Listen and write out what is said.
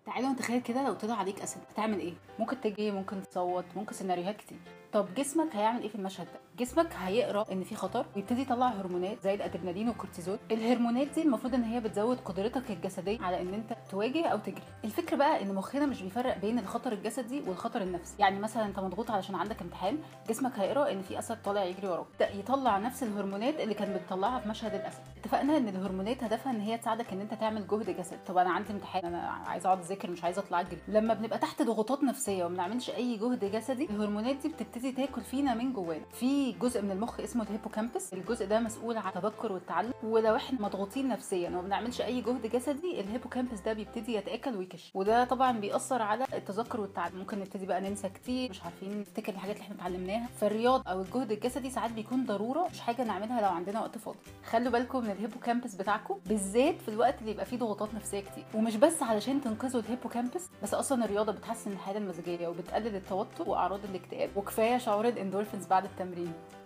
تعالوا نتخيل كده لو طلع عليك اسد هتعمل ايه ممكن تجري ممكن تصوت ممكن سيناريوهات كتير طب جسمك هيعمل ايه في المشهد ده جسمك هيقرا ان في خطر ويبتدي يطلع هرمونات زي الادرينالين والكورتيزول الهرمونات دي المفروض ان هي بتزود قدرتك الجسديه على ان انت تواجه او تجري الفكره بقى ان مخنا مش بيفرق بين الخطر الجسدي والخطر النفسي يعني مثلا انت مضغوط علشان عندك امتحان جسمك هيقرا ان في اسد طالع يجري وراك يبدا يطلع نفس الهرمونات اللي كان بتطلعها في مشهد الاسد اتفقنا ان الهرمونات هدفها ان هي تساعدك ان انت تعمل جهد جسدي طب انا عندي امتحان انا عايزه اقعد اذاكر مش عايزه اطلع اجري لما بنبقى تحت ضغوطات نفسيه وما بنعملش اي جهد جسدي الهرمونات دي بتبتدي تاكل فينا من جوانا في جزء من المخ اسمه الهيبوكامبس الجزء ده مسؤول عن التذكر والتعلم ولو احنا مضغوطين نفسيا وما بنعملش اي جهد جسدي الهيبوكامبس ده بيبتدي يتاكل ويكش وده طبعا بيأثر على التذكر والتعلم ممكن نبتدي بقى ننسى كتير مش عارفين نفتكر الحاجات اللي احنا اتعلمناها فالرياضه او الجهد الجسدي ساعات بيكون ضروره مش حاجه نعملها لو عندنا وقت فاضي خلوا بالكم من الهيبوكامبس بتاعكم بالذات في الوقت اللي يبقى فيه ضغوطات نفسيه كتير ومش بس علشان تنقذوا الهيبوكامبس بس اصلا الرياضه بتحسن الحاله المزاجيه وبتقلل التوتر واعراض الاكتئاب وكفايه شعور الاندورفينز بعد التمرين